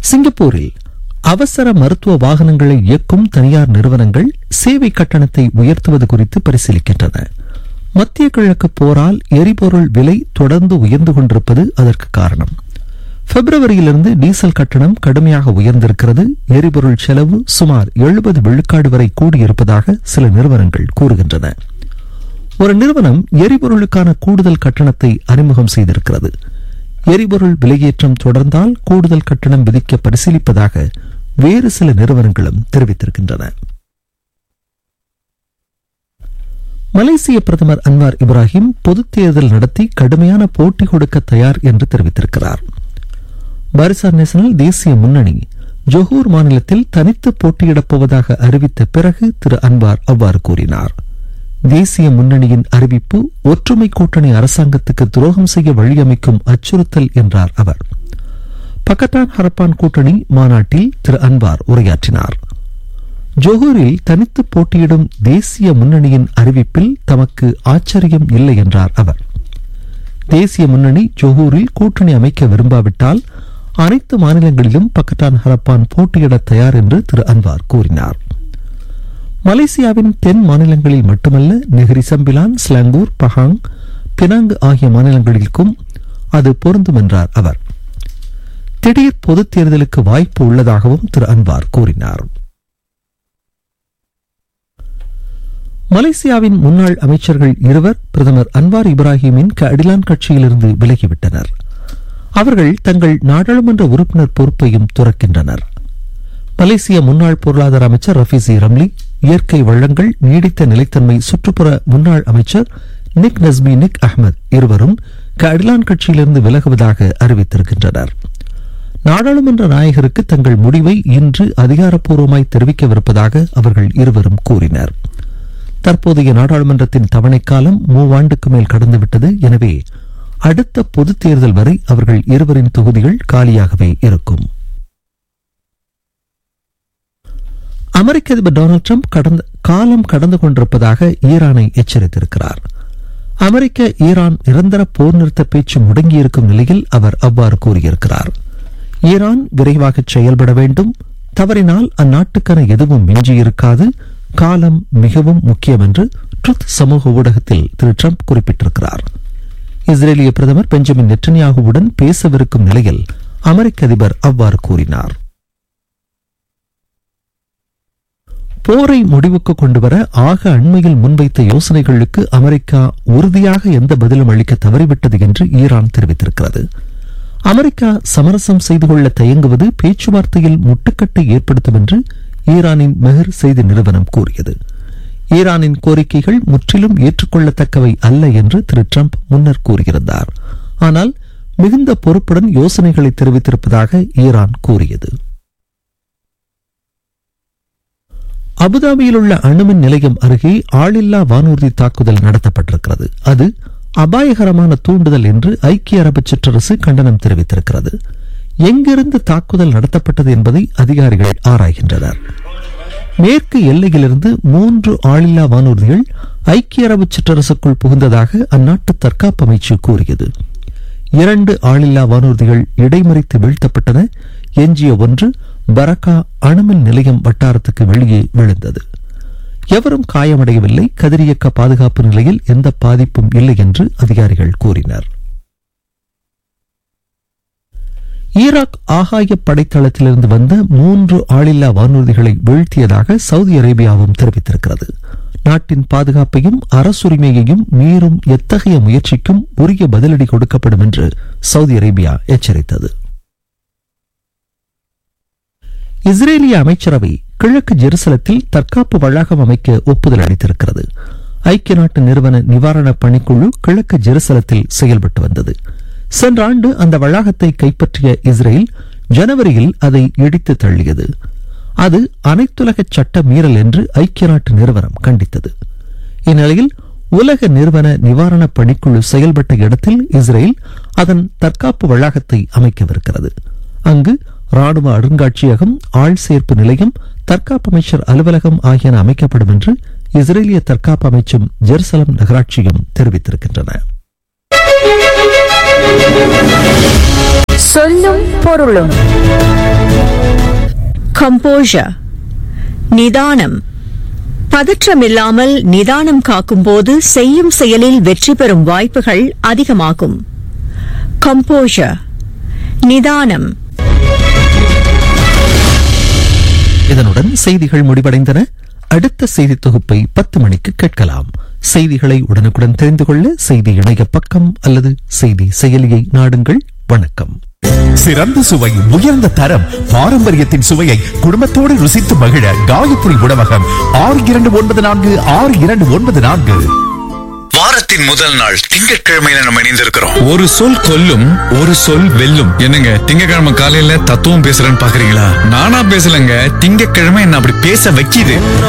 சிங்கப்பூரில் அவசர மருத்துவ வாகனங்களை இயக்கும் தனியார் நிறுவனங்கள் சேவை கட்டணத்தை உயர்த்துவது குறித்து பரிசீலிக்கின்றன மத்திய கிழக்கு போரால் எரிபொருள் விலை தொடர்ந்து உயர்ந்து கொண்டிருப்பது அதற்கு காரணம் பிப்ரவரியிலிருந்து டீசல் கட்டணம் கடுமையாக உயர்ந்திருக்கிறது எரிபொருள் செலவு சுமார் எழுபது விழுக்காடு வரை கூடியிருப்பதாக சில நிறுவனங்கள் கூறுகின்றன ஒரு நிறுவனம் எரிபொருளுக்கான கூடுதல் கட்டணத்தை அறிமுகம் செய்திருக்கிறது எரிபொருள் விலையேற்றம் தொடர்ந்தால் கூடுதல் கட்டணம் விதிக்க பரிசீலிப்பதாக வேறு சில நிறுவனங்களும் தெரிவித்திருக்கின்றன மலேசிய பிரதமர் அன்வார் இப்ராஹிம் பொதுத் தேர்தல் நடத்தி கடுமையான போட்டி கொடுக்க தயார் என்று தெரிவித்திருக்கிறார் பாரிசார் நேஷனல் தேசிய முன்னணி ஜொஹூர் மாநிலத்தில் தனித்து போட்டியிடப் போவதாக அறிவித்த பிறகு திரு அன்வார் அவ்வாறு கூறினார் தேசிய முன்னணியின் அறிவிப்பு ஒற்றுமை கூட்டணி அரசாங்கத்துக்கு துரோகம் செய்ய வழியமைக்கும் அச்சுறுத்தல் என்றார் அவர் பக்கட்டான் ஹரப்பான் கூட்டணி மாநாட்டில் திரு அன்வார் உரையாற்றினார் ஜோஹூரில் தனித்து போட்டியிடும் தேசிய முன்னணியின் அறிவிப்பில் தமக்கு ஆச்சரியம் இல்லை என்றார் அவர் தேசிய முன்னணி ஜோஹூரில் கூட்டணி அமைக்க விரும்பாவிட்டால் அனைத்து மாநிலங்களிலும் பக்கட்டான் ஹரப்பான் போட்டியிட தயார் என்று திரு அன்வார் கூறினார் மலேசியாவின் தென் மாநிலங்களில் மட்டுமல்ல Negeri Sembilan Selangor Pahang Penang ஆகிய மாநிலங்களிலும் அது பொருந்தும் என்றார் அவர் திடீர் பொதுத் தேர்தலுக்கு வாய்ப்பு உள்ளதாகவும் திரு அன்வார் கூறினார் மலேசியாவின் முன்னாள் அமைச்சர்கள் இருவர் பிரதமர் அன்வார் இப்ராஹிமின் அடிலான் கட்சியிலிருந்து விலகிவிட்டனர் அவர்கள் தங்கள் நாடாளுமன்ற உறுப்பினர் பொறுப்பையும் துறக்கின்றனர் மலேசிய முன்னாள் பொருளாதார அமைச்சர் ரஃபீசி ரம்லி இயற்கை வளங்கள் நீடித்த நிலைத்தன்மை சுற்றுப்புற முன்னாள் அமைச்சர் நிக் நஸ்மி நிக் அஹ்மத் இருவரும் கடிலான் கட்சியிலிருந்து விலகுவதாக அறிவித்திருக்கின்றனர் நாடாளுமன்ற நாயகருக்கு தங்கள் முடிவை இன்று அதிகாரப்பூர்வமாய் தெரிவிக்கவிருப்பதாக அவர்கள் இருவரும் கூறினர் தற்போதைய நாடாளுமன்றத்தின் தவணைக்காலம் மூவாண்டுக்கு மேல் கடந்துவிட்டது எனவே அடுத்த பொதுத் தேர்தல் வரை அவர்கள் இருவரின் தொகுதிகள் காலியாகவே இருக்கும் அமெரிக்க அதிபர் டொனால்டு ட்ரம்ப் கடந்த காலம் கடந்து கொண்டிருப்பதாக ஈரானை எச்சரித்திருக்கிறார் அமெரிக்க ஈரான் நிரந்தர போர் நிறுத்த பேச்சு முடங்கியிருக்கும் நிலையில் அவர் அவ்வாறு கூறியிருக்கிறார் ஈரான் விரைவாக செயல்பட வேண்டும் தவறினால் அந்நாட்டுக்கென எதுவும் மிஞ்சியிருக்காது காலம் மிகவும் முக்கியம் என்று ட்ருத் சமூக ஊடகத்தில் திரு ட்ரம்ப் குறிப்பிட்டிருக்கிறார் இஸ்ரேலிய பிரதமர் பெஞ்சமின் நெட்டன்யாகுவுடன் பேசவிருக்கும் நிலையில் அமெரிக்க அதிபர் அவ்வாறு கூறினார் போரை முடிவுக்கு கொண்டுவர ஆக அண்மையில் முன்வைத்த யோசனைகளுக்கு அமெரிக்கா உறுதியாக எந்த பதிலும் அளிக்க தவறிவிட்டது என்று ஈரான் தெரிவித்திருக்கிறது அமெரிக்கா சமரசம் செய்து கொள்ள தயங்குவது பேச்சுவார்த்தையில் முட்டுக்கட்டை ஏற்படுத்தும் என்று ஈரானின் மெஹர் செய்தி நிறுவனம் கூறியது ஈரானின் கோரிக்கைகள் முற்றிலும் ஏற்றுக்கொள்ளத்தக்கவை அல்ல என்று திரு ட்ரம்ப் முன்னர் கூறியிருந்தார் ஆனால் மிகுந்த பொறுப்புடன் யோசனைகளை தெரிவித்திருப்பதாக ஈரான் கூறியது அபுதாபியில் உள்ள அணுமின் நிலையம் அருகே ஆளில்லா வானூர்தி தாக்குதல் நடத்தப்பட்டிருக்கிறது அது அபாயகரமான தூண்டுதல் என்று ஐக்கிய அரபு சிற்றரசு கண்டனம் தெரிவித்திருக்கிறது எங்கிருந்து தாக்குதல் நடத்தப்பட்டது என்பதை அதிகாரிகள் ஆராய்கின்றனர் மேற்கு எல்லையிலிருந்து மூன்று ஆளில்லா வானூர்திகள் ஐக்கிய அரபு சிற்றரசுக்குள் புகுந்ததாக அந்நாட்டு தற்காப்பு அமைச்சு கூறியது இரண்டு ஆளில்லா வானூர்திகள் இடைமறித்து வீழ்த்தப்பட்டன எஞ்சிய ஒன்று பரக்கா அணுமின் நிலையம் வட்டாரத்துக்கு வெளியே விழுந்தது எவரும் காயமடையவில்லை கதிரியக்க பாதுகாப்பு நிலையில் எந்த பாதிப்பும் இல்லை என்று அதிகாரிகள் கூறினர் ஈராக் ஆகாய படைத்தளத்திலிருந்து வந்த மூன்று ஆளில்லா வானூர்திகளை வீழ்த்தியதாக சவுதி அரேபியாவும் தெரிவித்திருக்கிறது நாட்டின் பாதுகாப்பையும் அரசுரிமையையும் மீறும் எத்தகைய முயற்சிக்கும் உரிய பதிலடி கொடுக்கப்படும் என்று சவுதி அரேபியா எச்சரித்தது இஸ்ரேலிய அமைச்சரவை கிழக்கு ஜெருசலத்தில் தற்காப்பு வளாகம் அமைக்க ஒப்புதல் அளித்திருக்கிறது ஐக்கிய நாட்டு நிறுவன நிவாரண பணிக்குழு கிழக்கு ஜெருசலத்தில் செயல்பட்டு வந்தது சென்ற ஆண்டு அந்த வளாகத்தை கைப்பற்றிய இஸ்ரேல் ஜனவரியில் அதை இடித்து தள்ளியது அது அனைத்துலக சட்ட மீறல் என்று ஐக்கிய நாட்டு நிறுவனம் கண்டித்தது இந்நிலையில் உலக நிறுவன நிவாரண பணிக்குழு செயல்பட்ட இடத்தில் இஸ்ரேல் அதன் தற்காப்பு வளாகத்தை அமைக்கவிருக்கிறது அங்கு ராணுவ அருங்காட்சியகம் ஆள் சேர்ப்பு நிலையம் தற்காப்பு அமைச்சர் அலுவலகம் ஆகியன அமைக்கப்படும் என்று இஸ்ரேலிய தற்காப்பு அமைச்சும் ஜெருசலம் நகராட்சியும் தெரிவித்திருக்கின்றன சொல்லும் பொருளும் கம்போஷர் நிதானம் பதற்றமில்லாமல் நிதானம் காக்கும்போது செய்யும் செயலில் வெற்றி பெறும் வாய்ப்புகள் அதிகமாகும் கம்போஷர் நிதானம் இதனுடன் செய்திகள் முடிவடைந்தன அடுத்த செய்தி தொகுப்பை பத்து மணிக்கு கேட்கலாம் செய்திகளை உடனுக்குடன் தெரிந்து கொள்ள செய்தி இணைய பக்கம் அல்லது செய்தி செயலியை நாடுங்கள் வணக்கம் சிறந்த சுவை உயர்ந்த தரம் பாரம்பரியத்தின் சுவையை குடும்பத்தோடு ருசித்து மகிழ காயத்ரி உணவகம் ஆறு இரண்டு ஒன்பது நான்கு ஆறு இரண்டு ஒன்பது நான்கு வாரத்தின் முதல் நாள் திங்கட்கிழமையில நம்ம இணைந்திருக்கிறோம் ஒரு சொல் கொல்லும் ஒரு சொல் வெல்லும் என்னங்க திங்கக்கிழமை காலையில தத்துவம் பேசுறேன்னு பாக்குறீங்களா நானா பேசலங்க திங்கக்கிழமை என்ன அப்படி பேச வைக்கிது